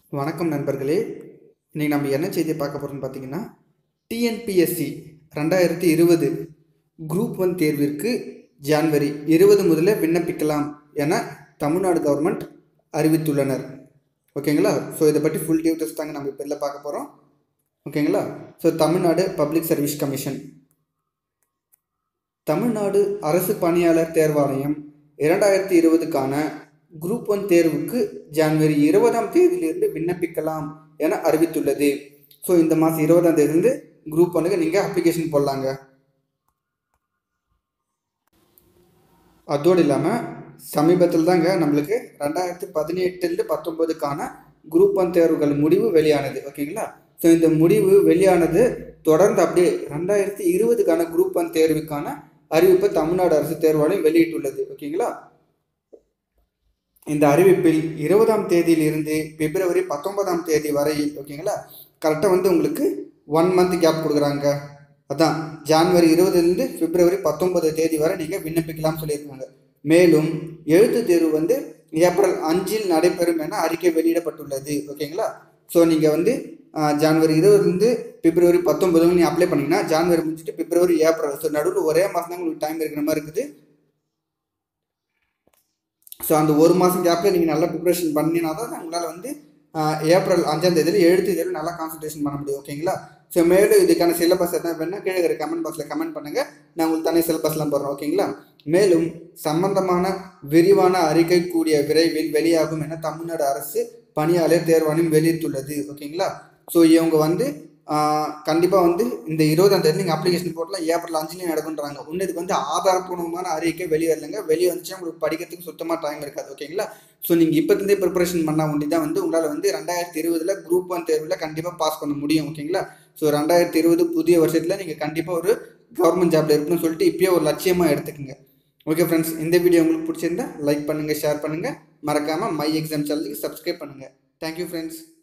வணக்கம் நண்பர்களே இன்றைக்கி நம்ம என்ன செய்தி பார்க்க போகிறோம்னு பார்த்தீங்கன்னா டிஎன்பிஎஸ்சி ரெண்டாயிரத்தி இருபது குரூப் ஒன் தேர்விற்கு ஜான்வரி இருபது முதல்ல விண்ணப்பிக்கலாம் என தமிழ்நாடு கவர்மெண்ட் அறிவித்துள்ளனர் ஓகேங்களா ஸோ இதை பற்றி ஃபுல் டீட்டெயில்ஸ் தாங்க நம்ம இப்போ இதில் பார்க்க போகிறோம் ஓகேங்களா so Tamil Nadu public service commission Tamil Nadu அரசு பணியாளர் தேர்வாணையம் இரண்டாயிரத்தி இருபதுக்கான குரூப் ஒன் தேர்வுக்கு ஜனவரி இருபதாம் தேதியிலிருந்து விண்ணப்பிக்கலாம் என அறிவித்துள்ளது ஸோ இந்த மாதம் இருபதாம் தேதியிலிருந்து குரூப் ஒன்றுக்கு நீங்கள் அப்ளிகேஷன் போடலாங்க அதோடு இல்லாமல் சமீபத்தில் தாங்க நம்மளுக்கு ரெண்டாயிரத்தி பதினெட்டுலேருந்து பத்தொம்போதுக்கான குரூப் ஒன் தேர்வுகள் முடிவு வெளியானது ஓகேங்களா ஸோ இந்த முடிவு வெளியானது தொடர்ந்து அப்படியே ரெண்டாயிரத்தி இருபதுக்கான குரூப் ஒன் தேர்வுக்கான அறிவிப்பை தமிழ்நாடு அரசு தேர்வாணையம் வெளியிட்டுள்ளது ஓகேங்களா இந்த அறிவிப்பில் இருபதாம் தேதியிலிருந்து பிப்ரவரி பத்தொன்பதாம் தேதி வரையில் ஓகேங்களா கரெக்டாக வந்து உங்களுக்கு ஒன் மந்த் கேப் கொடுக்குறாங்க அதான் ஜான்வரி இருபதுலேருந்து பிப்ரவரி பத்தொன்பது தேதி வரை நீங்கள் விண்ணப்பிக்கலாம்னு சொல்லியிருக்காங்க மேலும் எழுத்து தேர்வு வந்து ஏப்ரல் அஞ்சில் நடைபெறும் என அறிக்கை வெளியிடப்பட்டுள்ளது ஓகேங்களா ஸோ நீங்கள் வந்து ஆஹ், ஜான்வரி இருபதுலேருந்து பிப்ரவரி பத்தொன்பது நீங்கள் அப்ளை பண்ணீங்கன்னா ஜான்வரி முடிச்சுட்டு பிப்ரவரி ஏப்ரல் ஸோ நடுவில் ஒரே மாதம் தான் உங்களுக்கு டைம் இருக்கிற மாதிரி இருக்குது ஸோ அந்த ஒரு மாதம் கேப்பில் நீங்கள் நல்லா ப்ரிப்ரேஷன் பண்ணினா தான் உங்களால் வந்து ஆஹ், ஏப்ரல் அஞ்சாம் தேதியில் எழுத்து தேர்வு நல்லா கான்சன்ட்ரேஷன் பண்ண முடியும் ஓகேங்களா ஸோ மேலும் இதுக்கான சிலபஸ் எதாவது வேணால் கீழே இருக்கிற கமெண்ட் பாக்ஸில் கமெண்ட் பண்ணுங்கள் நான் உங்களுக்கு தனி சிலபஸ்லாம் போடுறேன் ஓகேங்களா மேலும் சம்பந்தமான விரிவான அறிக்கை கூடிய விரைவில் வெளியாகும் என தமிழ்நாடு அரசு பணியாளர் தேர்வாணையம் வெளியிட்டுள்ளது ஓகேங்களா ஸோ இவங்க வந்து கண்டிப்பாக வந்து இந்த இருபதாம் தேதி நீங்கள் அப்ளிகேஷன் போட்டலாம் ஏப்ரல் அஞ்சுலேயும் நடக்குன்றாங்க ஒன்று இதுக்கு வந்து ஆதாரப்பூர்வமான அறிக்கை வெளியே வரலைங்க வெளியே வந்துச்சுன்னா உங்களுக்கு படிக்கிறதுக்கு சுத்தமாக டைம் இருக்காது ஓகேங்களா ஸோ நீங்கள் இப்போத்துலேருந்தே ப்ரிப்பரேஷன் பண்ணால் ஒண்டி தான் வந்து உங்களால் வந்து ரெண்டாயிரத்தி இருபதில் குரூப் ஒன் தேர்வில் கண்டிப்பாக பாஸ் பண்ண முடியும் ஓகேங்களா ஸோ ரெண்டாயிரத்தி இருபது புதிய வருஷத்தில் நீங்கள் கண்டிப்பாக ஒரு கவர்மெண்ட் ஜாப்ல இருக்கணும்னு சொல்லிட்டு இப்பயே ஒரு லட்சியமாக எடுத்துக்கோங்க ஓகே ஃப்ரெண்ட்ஸ் இந்த வீடியோ உங்களுக்கு பிடிச்சிருந்தா லைக் பண்ணுங்கள் ஷேர் பண்ணுங்கள் மறக்காமல் மை எக்ஸாம் சேனலுக்கு சப்ஸ்கிரைப் பண்ணுங்கள் தேங்க்யூ ஃப்ரெண்ட்ஸ்